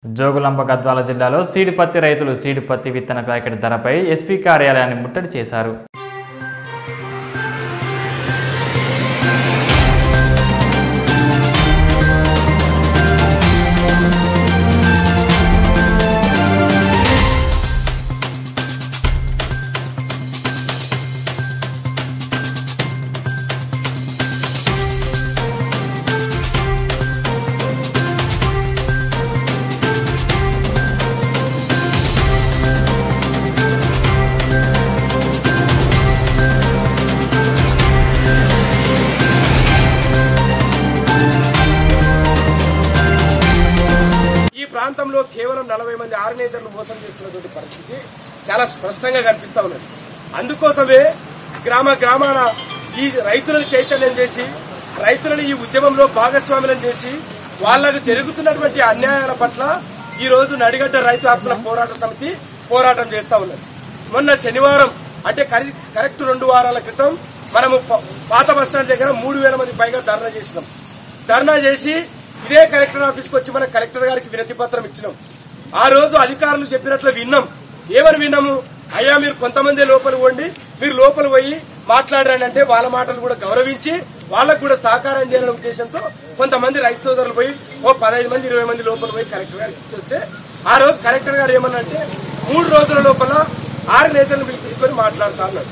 జోగులాంబ గద్వాల జిల్లాలో సీడ్ పత్తి రైతులు సీడ్ పత్తి విత్తన ప్యాకెట్ ధరపై ఎస్పీ కార్యాలయాన్ని ముట్టడి చేశారు ఈ ప్రాంతంలో కేవలం నలభై మంది ఆర్గనైజర్లు మోసం చేస్తున్నటువంటి పరిస్థితి చాలా స్పష్టంగా కనిపిస్తా ఉన్నది అందుకోసమే గ్రామ గ్రామాన ఈ రైతులను చైతన్యం చేసి రైతులను ఈ ఉద్యమంలో భాగస్వాములను చేసి వాళ్లకు జరుగుతున్నటువంటి అన్యాయాల పట్ల ఈ రోజు నడిగడ్డ రైతు హక్కుల పోరాట సమితి పోరాటం చేస్తా ఉన్నది మొన్న శనివారం అంటే కరి- కరెక్ట్ రెండు వారాల క్రితం మనము ప- పాత బస్టాండ్ దగ్గర మూడు వేల మంది పైగా ధర్నా చేసినాం ధర్నా చేసి ఇదే కలెక్టర్ ఆఫీస్కి వచ్చి మన కలెక్టర్ గారికి వినతి పత్రం ఇచ్చినాం ఆ రోజు అధికారులు చెప్పినట్లు విన్నాం ఏమని విన్నాము అయ్యా మీరు కొంతమంది లోపల పోండి మీరు లోపల పోయి మాట్లాడారంటే అంటే వాళ్ళ మాటలు కూడా గౌరవించి వాళ్ళకు కూడా సహకారం చేయాలనే ఉద్దేశంతో కొంతమంది రైతు సోదరులు పోయి ఓ పదహైదు మంది ఇరవై మంది లోపల పోయి కలెక్టర్ గారికి ఇచ్చేస్తే ఆ రోజు కలెక్టర్ గారు ఏమన్నంటే మూడు రోజుల లోపల ఆర్గనైజర్లు పిలిపించుకొని మాట్లాడుతా అన్నాడు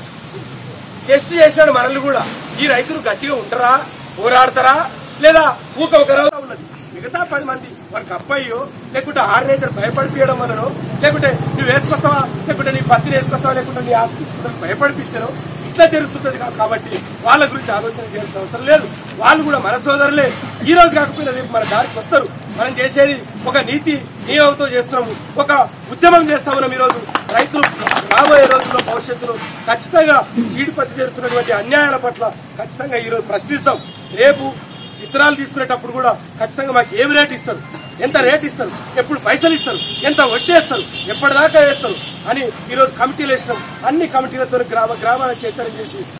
టెస్ట్ చేశాడు మనల్ని కూడా ఈ రైతులు గట్టిగా ఉంటారా పోరాడతారా లేదా ఊక ఒక రోజు ఉన్నది మిగతా పది మంది వారికి అబ్బాయో లేకుంటే ఆర్గనైజర్ భయపడిపించడం వలనో లేకుంటే నువ్వు వేసుకొస్తావా లేకుంటే నీ పత్తిని వేసుకొస్తావా లేకుంటే నీ ఆస్తి తీసుకుంటాను భయపడిపిస్తారో ఇట్లా జరుగుతుంటది కా- కాబట్టి వాళ్ళ గురించి ఆలోచన చేయాల్సిన అవసరం లేదు వాళ్ళు కూడా మన సోదరులే ఈ రోజు కాకపోయినా రేపు మన దారికి వస్తారు మనం చేసేది ఒక నీతి నియమంతో చేస్తున్నాము ఒక ఉద్యమం చేస్తా ఉన్నాం ఈ రోజు రైతులు రాబోయే రోజుల్లో భవిష్యత్తులో ఖచ్చితంగా సీడ్ పత్తి జరుగుతున్నటువంటి అన్యాయాల పట్ల ఖచ్చితంగా ఈ రోజు ప్రశ్నిస్తాం రేపు విత్తనాలు తీసుకునేటప్పుడు కూడా ఖచ్చితంగా మాకు ఏమి రేట్ ఇస్తారు ఎంత రేట్ ఇస్తారు ఎప్పుడు పైసలు ఇస్తారు ఎంత వడ్డేస్తారు ఎప్పటిదాకా వేస్తారు అని ఈ రోజు కమిటీలు వేసినాం అన్ని కమిటీలతో గ్రామ గ్రామాల చైతన్యం చేసి